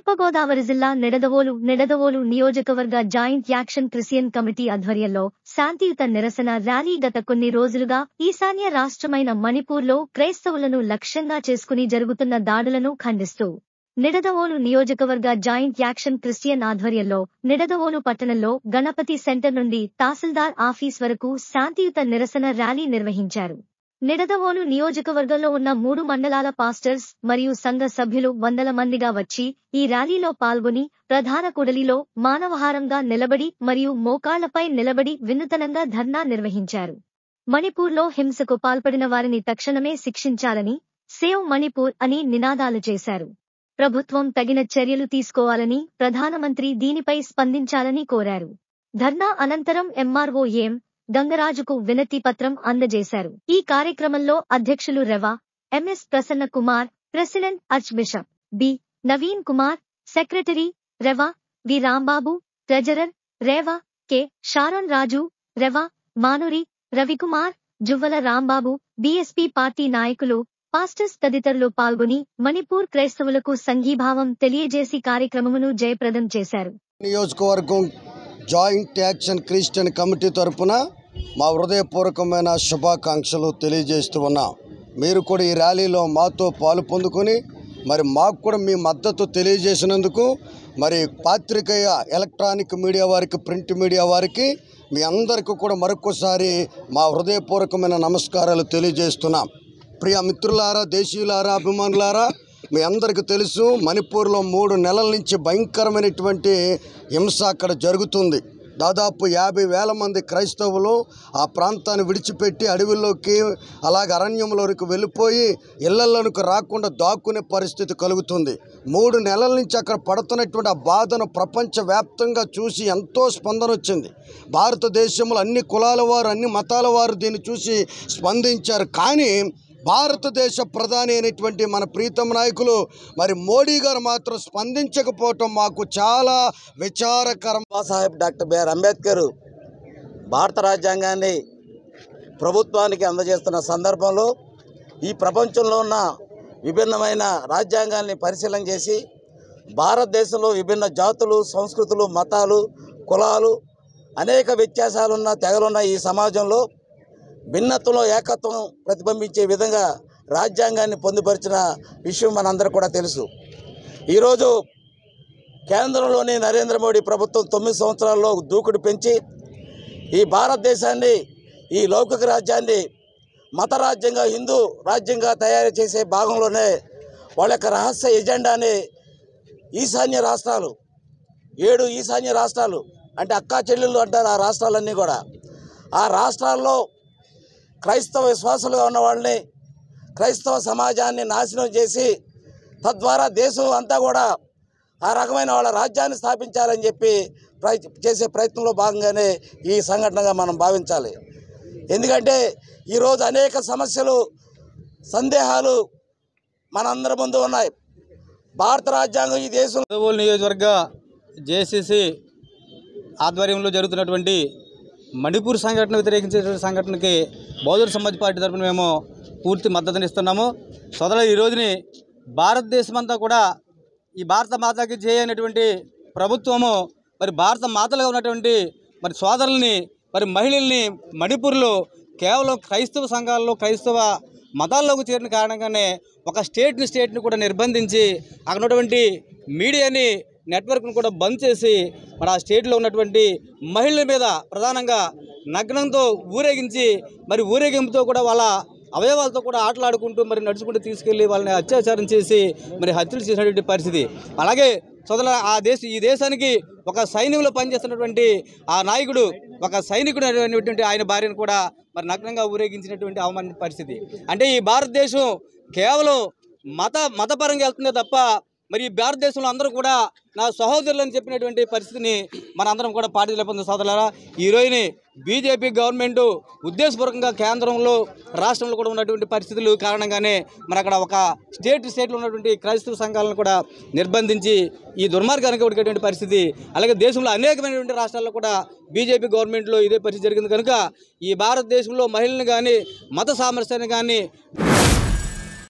తూర్పుగోదావరి జిల్లా నిడదవోలు నిడదవోలు నియోజకవర్గ joint action Christian committee ఆధ్వర్యంలో శాంతియుత నిరసన ర్యాలీ గత కొన్ని రోజులుగా ఈశాన్య రాష్ట్రమైన మణిపూర్లో క్రైస్తవులను లక్ష్యంగా చేసుకుని జరుగుతున్న దాడులను ఖండిస్తూ నిడదవోలు నియోజకవర్గ జాయింట్ యాక్షన్ క్రిస్టియన్ ఆధ్వర్యంలో నిడదవోలు పట్టణంలో గణపతి సెంటర్ నుండి తహసీల్దార్ ఆఫీస్ వరకు శాంతియుత నిరసన ర్యాలీ నిర్వహించారు నిడదవోలు నియోజకవర్గంలో ఉన్న మూడు మండలాల పాస్టర్స్ మరియు సంఘ సభ్యులు వందల మందిగా వచ్చి ఈ ర్యాలీలో పాల్గొని ప్రధాన కుడలిలో మానవహారంగా నిలబడి మరియు మోకాళ్లపై నిలబడి వినూతనంగా ధర్నా నిర్వహించారు మణిపూర్లో హింసకు పాల్పడిన వారిని తక్షణమే శిక్షించాలని సేవ్ మణిపూర్ అని నినాదాలు చేశారు ప్రభుత్వం తగిన చర్యలు తీసుకోవాలని ప్రధానమంత్రి దీనిపై స్పందించాలని కోరారు ధర్నా అనంతరం ఎంఆర్ఓ ఏం గంగరాజుకు వినతి పత్రం అందజేశారు ఈ కార్యక్రమంలో అధ్యక్షులు Rev MS Prasanna Kumar president archbishop B Naveen Kumar secretary Rev V Rambabu treasurer Rev K Sharon Raju Rev Manuri Ravikumar Juvvala Rambabu BSP party నాయకులు పాస్టర్స్ తదితరులు పాల్గొని మణిపూర్ క్రైస్తవులకు సంఘీభావం తెలియజేసి కార్యక్రమమును జయప్రదం చేశారు నియోజకవర్గం జాయింట్ యాక్షన్ క్రిస్టియన్ కమిటీ తరపున మా హృదయపూర్వకమైన శుభాకాంక్షలు తెలియజేస్తూ ఉన్నాం మీరు కూడా ఈ ర్యాలీలో మాతో పాలు పొందుకొని మరి మాకు కూడా మీ మద్దతు తెలియజేసినందుకు మరి పాత్రికేయ ఎలక్ట్రానిక్ మీడియా వారికి ప్రింట్ మీడియా వారికి మీ అందరికీ కూడా మరొకసారి మా హృదయపూర్వకమైన నమస్కారాలు తెలియజేస్తున్నాం ప్రియ మిత్రులారా దేశీయులారా అభిమానులారా మీ అందరికీ తెలుసు మణిపూర్లో మూడు నెలల నుంచి భయంకరమైనటువంటి హింస అక్కడ జరుగుతుంది దాదాపు యాభై వేల మంది క్రైస్తవులు ఆ ప్రాంతాన్ని విడిచిపెట్టి అడవుల్లోకి అలాగే అరణ్యంలోకి వెళ్ళిపోయి ఇళ్లలోనికి రాకుండా దాక్కునే పరిస్థితి కలుగుతుంది మూడు నెలల నుంచి అక్కడ పడుతున్నటువంటి ఆ బాధను ప్రపంచవ్యాప్తంగా చూసి ఎంతో స్పందన వచ్చింది భారతదేశంలో అన్ని కులాల వారు అన్ని మతాల వారు దీన్ని చూసి స్పందించారు కానీ భారతదేశ ప్రధాని అయినటువంటి మన ప్రీతం నాయకులు మరి మోడీ గారు మాత్రం స్పందించకపోవటం మాకు చాలా విచారకరం బాబాసాహెబ్ డాక్టర్ బిఆర్ అంబేద్కర్ భారత రాజ్యాంగాన్ని ప్రభుత్వానికి అందజేస్తున్న సందర్భంలో ఈ ప్రపంచంలో ఉన్న విభిన్నమైన రాజ్యాంగాల్ని పరిశీలన చేసి భారతదేశంలో విభిన్న జాతులు సంస్కృతులు మతాలు కులాలు అనేక వ్యత్యాసాలున్న తెగలున్న ఈ సమాజంలో భిన్నత్వంలో ఏకత్వం ప్రతిబింబించే విధంగా రాజ్యాంగాన్ని పొందుపరిచిన విషయం మనందరూ కూడా తెలుసు ఈరోజు కేంద్రంలోని నరేంద్ర మోడీ ప్రభుత్వం తొమ్మిది సంవత్సరాల్లో దూకుడు పెంచి ఈ భారతదేశాన్ని ఈ లౌకిక రాజ్యాన్ని మత రాజ్యంగా హిందూ రాజ్యంగా తయారు చేసే భాగంలోనే వాళ్ళ యొక్క రహస్య ఎజెండాని ఈశాన్య రాష్ట్రాలు ఏడు ఈశాన్య రాష్ట్రాలు అంటే అక్కా చెల్లెళ్ళు అంటారు ఆ రాష్ట్రాలన్నీ కూడా ఆ రాష్ట్రాల్లో క్రైస్తవ విశ్వాసులుగా ఉన్న వాళ్ళని క్రైస్తవ సమాజాన్ని నాశనం చేసి తద్వారా దేశం అంతా కూడా ఆ రకమైన వాళ్ళ రాజ్యాన్ని స్థాపించాలని చెప్పి ప్రయ చేసే ప్రయత్నంలో భాగంగానే ఈ సంఘటనగా మనం భావించాలి ఎందుకంటే ఈరోజు అనేక సమస్యలు సందేహాలు మనందరి ముందు ఉన్నాయి భారత రాజ్యాంగం ఈ దేశం చదువుల నియోజకవర్గ జేసీసీ ఆధ్వర్యంలో జరుగుతున్నటువంటి మణిపూర్ సంఘటన వ్యతిరేకించేటువంటి సంఘటనకి బహుజన సమాజ్ పార్టీ తరఫున మేము పూర్తి మద్దతునిస్తున్నాము సోదరు ఈ రోజుని భారతదేశం అంతా కూడా ఈ భారత మాతకి చేయనటువంటి ప్రభుత్వము మరి భారత మాతలుగా ఉన్నటువంటి మరి సోదరుల్ని మరి మహిళల్ని మణిపూర్లో కేవలం క్రైస్తవ సంఘాల్లో క్రైస్తవ మతాల్లోకి చేరిన కారణంగానే ఒక స్టేట్ని స్టేట్ని కూడా నిర్బంధించి అక్కడ ఉన్నటువంటి మీడియాని నెట్వర్క్ను కూడా బంద్ చేసి మరి ఆ స్టేట్లో ఉన్నటువంటి మహిళల మీద ప్రధానంగా నగ్నంతో ఊరేగించి మరి ఊరేగింపుతో కూడా వాళ్ళ అవయవాలతో కూడా ఆటలాడుకుంటూ మరి నడుచుకుంటూ తీసుకెళ్లి వాళ్ళని అత్యాచారం చేసి మరి హత్యలు చేసినటువంటి పరిస్థితి అలాగే సోదర ఆ దేశ ఈ దేశానికి ఒక సైన్యంలో పనిచేస్తున్నటువంటి ఆ నాయకుడు ఒక సైనికుడు అనేటువంటి ఆయన భార్యను కూడా మరి నగ్నంగా ఊరేగించినటువంటి అవమాన పరిస్థితి అంటే ఈ భారతదేశం కేవలం మత మతపరంగా వెళ్తుందే తప్ప మరి ఈ భారతదేశంలో అందరూ కూడా నా సహోదరులు అని చెప్పినటువంటి పరిస్థితిని మనందరం కూడా పాటించలేకపోతుంది సోదరులారా ఈ రోజుని బీజేపీ గవర్నమెంట్ ఉద్దేశపూర్వకంగా కేంద్రంలో రాష్ట్రంలో కూడా ఉన్నటువంటి పరిస్థితులు కారణంగానే మరి అక్కడ ఒక స్టేట్ స్టేట్లో ఉన్నటువంటి క్రైస్తవ సంఘాలను కూడా నిర్బంధించి ఈ దుర్మార్గానికి ఉడికేటువంటి పరిస్థితి అలాగే దేశంలో అనేకమైనటువంటి రాష్ట్రాల్లో కూడా బీజేపీ గవర్నమెంట్లో ఇదే పరిస్థితి జరిగింది కనుక ఈ భారతదేశంలో మహిళలను కానీ మత సామరస్యాన్ని కానీ